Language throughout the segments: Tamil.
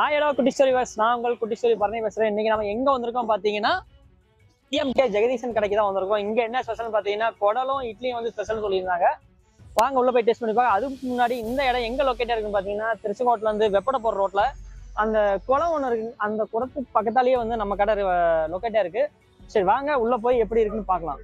ஹாய் குட்டி ஸ்டோரி பஸ் நான் உங்கள் குட்டி ஸ்டோரி பரணி பேசுறேன் இன்னைக்கு நம்ம எங்க வந்திருக்கோம் பாத்தீங்கன்னா டிஎம்கே ஜெகதீசன் கடைக்கு தான் வந்திருக்கோம் இங்க என்ன ஸ்பெஷல் பாத்தீங்கன்னா குடலும் இட்லியும் வந்து ஸ்பெஷல் சொல்லியிருந்தாங்க வாங்க உள்ள போய் டேஸ்ட் பண்ணி பார்க்க அதுக்கு முன்னாடி இந்த இடம் எங்க லொக்கேட்டா இருக்குன்னு பாத்தீங்கன்னா திருச்செங்கோட்டில இருந்து வெப்பட போற ரோட்ல அந்த குளம் ஒன்று இருக்கு அந்த குளத்துக்கு பக்கத்தாலேயே வந்து நம்ம கடை லொக்கேட்டா இருக்கு சரி வாங்க உள்ள போய் எப்படி இருக்குன்னு பார்க்கலாம்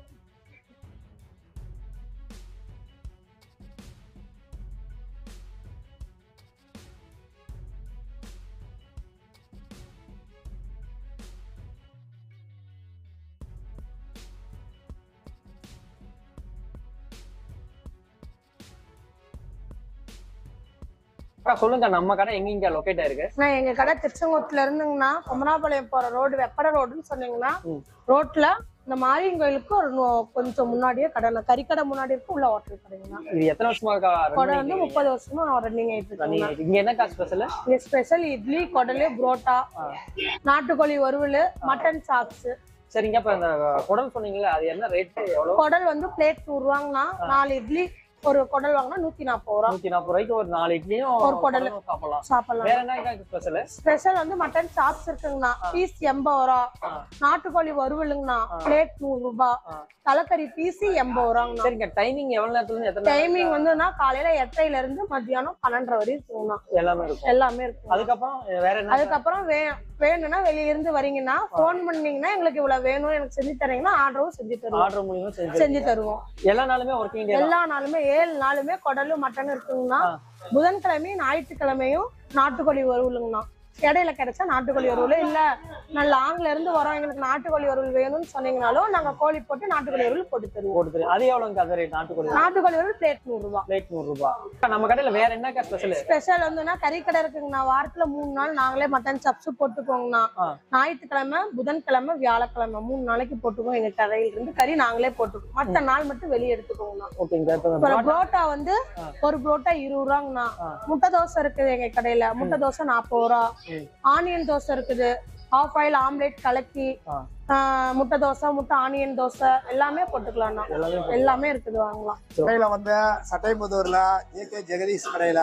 அக்கா, சொல்லுங்க நம்ம கடை எங்க இங்க லொக்கேட் ஆயிருக்கு நான் எங்க கடை திருச்செங்கோட்டுல இருந்துங்கண்ணா கொமராபாளையம் போற ரோடு வெப்பட ரோடுன்னு சொன்னீங்கன்னா ம். ரோட்ல இந்த மாரியன் கோயிலுக்கு ஒரு நூ- கொஞ்சம் முன்னாடியே கடை கறிக்கடை முன்னாடி இருக்கு உள்ள ஹோட்டல் கடைங்கண்ணா இது எத்தனை வருஷமா இருக்கா run கொடை பண்ணிட்டு வந்து இருக்கீங்க? முப்பது வருஷமா ரன்னிங் ஆயிட்டு running இருக்குங்கண்ணா ஆயிட்டு. இங்க என்னக்கா ஸ்பெஷல் இங்க ஸ்பெஷல் இட்லி குடலு புரோட்டா நாட்டுக்கோழி வறுவல் மட்டன் சாப்ஸ் சரிங்க அப்ப இந்த குடல் சொன்னீங்கல்ல அது என்ன ரேட் எவ்வளவு குடல் வந்து பிளேட் நூறு ரூபாங்கண்ணா நாலு இட்லி ஒரு குடல் வாங்கினா நூத்தி நாற்பது ரூபா நூத்தி நாற்பது ரூபாய்க்கு ஒரு நாலு இட்லியும் ஒரு குடல். குடலும் சாப்பிடலாம் சாப்பிடலாம் வேற என்ன ஸ்பெஷல் ஸ்பெஷல் வந்து மட்டன் சாப்ஸ் இருக்குங்கண்ணா பீஸ் எண்பது ரூபா நாட்டுக்கோழி வறுவலுங்கண்ணா பிளேட் நூறு ரூபாய் தலைக்கறி பீஸ் எண்பது ரூபாங்கண்ணா சரிங்க டைமிங் எவ்வளவு நேரத்துல இருந்து எத்தனை டைமிங் வந்துன்னா காலையில எட்டரைல இருந்து மத்தியானம் பன்னெண்டரை வரையும் இருக்குங்கண்ணா நேரம் எல்லாமே இருக்கும் எல்லாமே இருக்கும் அதுக்கப்புறம் வேற என்ன அதுக்கப்புறம் வே வேணும்னா வெளிய இருந்து வரீங்கன்னா ஃபோன் பண்ணீங்கன்னா எங்களுக்கு இவ்வளவு வேணும் எனக்கு செஞ்சு தரீங்கன்னா ஆர்டரும் செஞ்சு தருவோம் ஆர்டர் மூலியமா செஞ்சு செஞ்சு தருவோம் எல்லா நாளுமே ஒர்க்கிங் டே எல்லா நாளுமே ஏழு நாளுமே குடலு மட்டன் இருக்குங்கண்ணா ஆ. புதன்கிழமையும் ஞாயிற்றுக்கிழமையும் நாட்டுக்கோழி வறுவலுங்கண்ணா இடையில கிடைச்சா நாட்டுக்கோழி வறுவல் இல்ல நான் லாங்ல இருந்து வரோம் எங்களுக்கு நாட்டுக்கோழி வறுவல் வேணும்னு சொன்னீங்கனாலும் நாங்க கோழி போட்டு நாட்டுக்கோழி வறுவல் போட்டு தருவோம் போட்டு தருவோம் அது எவ்வளவுங்க அது ரேட் நாட்டுக்கோழி நாட்டுக்கோழி வறுவல் பிளேட் நூறு ரூபாய் பிளேட் நூறு ரூபாய் நம்ம கடையில வேற என்னக்கா ஸ்பெஷல் ஸ்பெஷல் வந்துன்னா கறிக்கடை இருக்குங்கண்ணா வாரத்துல மூணு நாள் நாங்களே மட்டன் சப்ஸ் போட்டுக்கோங்கண்ணா ஆ. ஞாயிற்றுக்கிழமை புதன்கிழமை வியாழக்கிழமை மூணு நாளைக்கு போட்டுக்கோம் எங்க கடையில இருந்து கறி நாங்களே போட்டுக்கோம் மத்த நாள் மட்டும் வெளியே எடுத்துக்கோங்கண்ணா ஓகேங்க இப்ப இந்த அப்புறம் புரோட்டா- புரோட்டா வந்து ஆ. ஒரு புரோட்டா இருபது ரூபாங்கண்ணா ஆ. முட்டை தோசை இருக்குது எங்க கடையில முட்டை தோசை நாற்பது ரூபா ம். ஆனியன் தோசை இருக்குது ஆஃப் ஆயில் ஆம்லெட் கலக்கி ஆ. ஆ, முட்டை தோசை முட்டை ஆனியன் தோசை எல்லாமே போட்டுக்கலாம்ண்ணா எல்லாமே எல்லாமே இருக்குது வாங்கலாம் கடையில வந்து சட்டைமுதூர்ல ஏகே ஜெகதீஷ் கடையில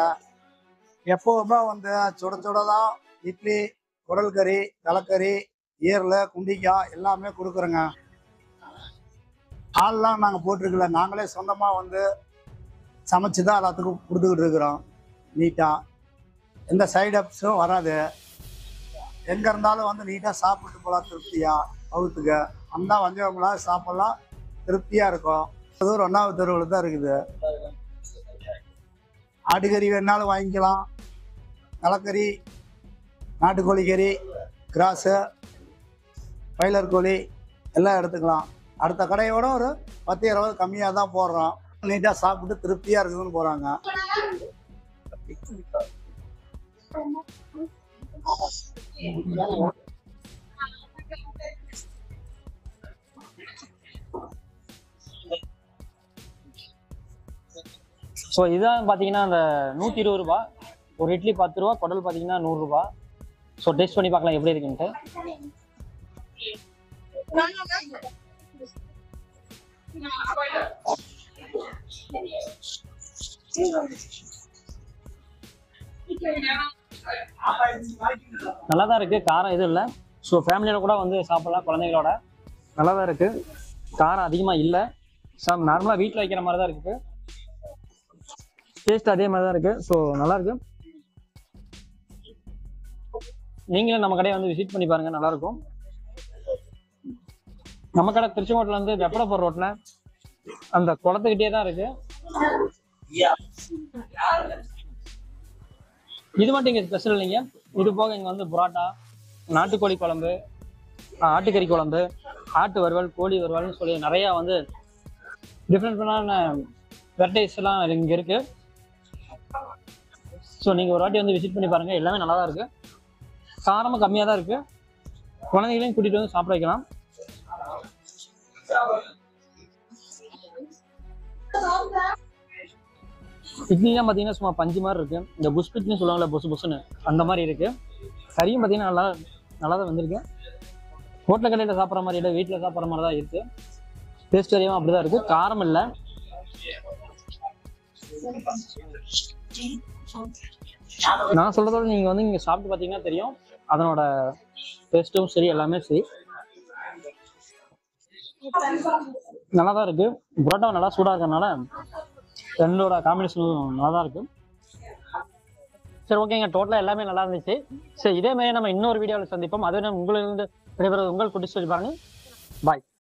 எப்பவுமே வந்து சுட சுட தான் இட்லி குடல் கறி தலைக்கறி ஈரல் குண்டிக்காய் எல்லாமே கொடுக்குறோங்க ஆள்லாம் நாங்கள் போட்டிருக்கல நாங்களே சொந்தமாக வந்து சமைச்சு தான் எல்லாத்துக்கும் கொடுத்துக்கிட்டு இருக்கிறோம் நீட்டாக எந்த சைடு எஃபெக்ட்ஸும் வராது எங்கே இருந்தாலும் வந்து நீட்டாக சாப்பிட்டு போகலாம் திருப்தியாக அவுத்துக்க அந்த வந்தவங்களாம் சாப்பிட்லாம் திருப்தியாக இருக்கும் அது ஒரு ஒன்றாவது தெருவில் தான் இருக்குது ஆட்டுக்கறி வேணாலும் வாங்கிக்கலாம் தலைக்கறி நாட்டுக்கோழி கறி கிராஸு பைலர் கோழி எல்லாம் எடுத்துக்கலாம் அடுத்த கடையோட ஒரு பத்து இருபது கம்மியாக தான் போடுறோம் நீட்டாக சாப்பிட்டு திருப்தியாக இருக்குதுன்னு போகிறாங்க ஸோ இதுதான் பார்த்தீங்கன்னா அந்த நூற்றி இருபது ரூபா ஒரு இட்லி பத்து ரூபா குடல் பார்த்தீங்கன்னா நூறுரூபா ஸோ டேஸ்ட் பண்ணி பார்க்கலாம் எப்படி இருக்குன்ட்டு நல்லா தான் இருக்குது காரம் எதுவும் இல்லை ஸோ ஃபேமிலியோட கூட வந்து சாப்பிடலாம் குழந்தைங்களோட நல்லா தான் இருக்குது காரம் அதிகமாக இல்லை சார் நார்மலாக வீட்டில் வைக்கிற மாதிரி தான் இருக்குது டேஸ்ட் அதே மாதிரி தான் இருக்கு ஸோ நல்லா இருக்கு நீங்களும் நம்ம கடையை வந்து விசிட் பண்ணி பாருங்க நல்லா இருக்கும் நம்ம கடை திருச்செங்கோட்டில் வந்து வெப்படப்பூர் ரோட்ல அந்த குளத்துக்கிட்டே தான் இருக்கு இது மட்டும் இங்க ஸ்பெஷல் இல்லைங்க இது போக இங்க வந்து புரோட்டா நாட்டுக்கோழி குழம்பு ஆஹ் ஆட்டுக்கறி குழம்பு ஆட்டு வறுவல் கோழி வறுவல்னு சொல்லி நிறைய வந்து டிஃப்ரெண்ட்டான வெரைட்டிஸ் எல்லாம் இங்க இருக்கு ஸோ நீங்கள் ஒரு வாட்டி வந்து விசிட் பண்ணி பாருங்கள் எல்லாமே நல்லா தான் இருக்குது காரமும் கம்மியாக தான் இருக்குது குழந்தைகளையும் கூட்டிகிட்டு வந்து சாப்பிட வைக்கலாம் இட்லிலாம் பார்த்தீங்கன்னா சும்மா பஞ்சு மாதிரி இருக்குது இந்த புஷ் பிட்னு சொல்லுவாங்கல்ல புசு புசுன்னு அந்த மாதிரி இருக்குது கறியும் பார்த்தீங்கன்னா நல்லா நல்லா தான் வந்திருக்கு ஹோட்டல் கடையில் சாப்பிட்ற மாதிரி இல்லை வீட்டில் சாப்பிட்ற மாதிரி தான் இருக்குது டேஸ்ட் வரையும் அப்படி தான் இருக்குது காரம் இல்லை நான் சொல்றதோட நீங்க வந்து இங்க சாப்பிட்டு பார்த்தீங்கன்னா தெரியும் அதனோட டேஸ்ட்டும் சரி எல்லாமே சரி நல்லா தான் இருக்கு புரோட்டா நல்லா சூடா இருக்கறனால ரெண்டோட காம்பினேஷனும் நல்லா தான் இருக்கு சரி ஓகேங்க டோட்டலாக எல்லாமே நல்லா இருந்துச்சு சரி இதே மாதிரி நம்ம இன்னொரு வீடியோவில் சந்திப்போம் அதுவே உங்களிலிருந்து விடைபெறுவது உங்கள் குட்டி சொல்லி பாருங்க பாய்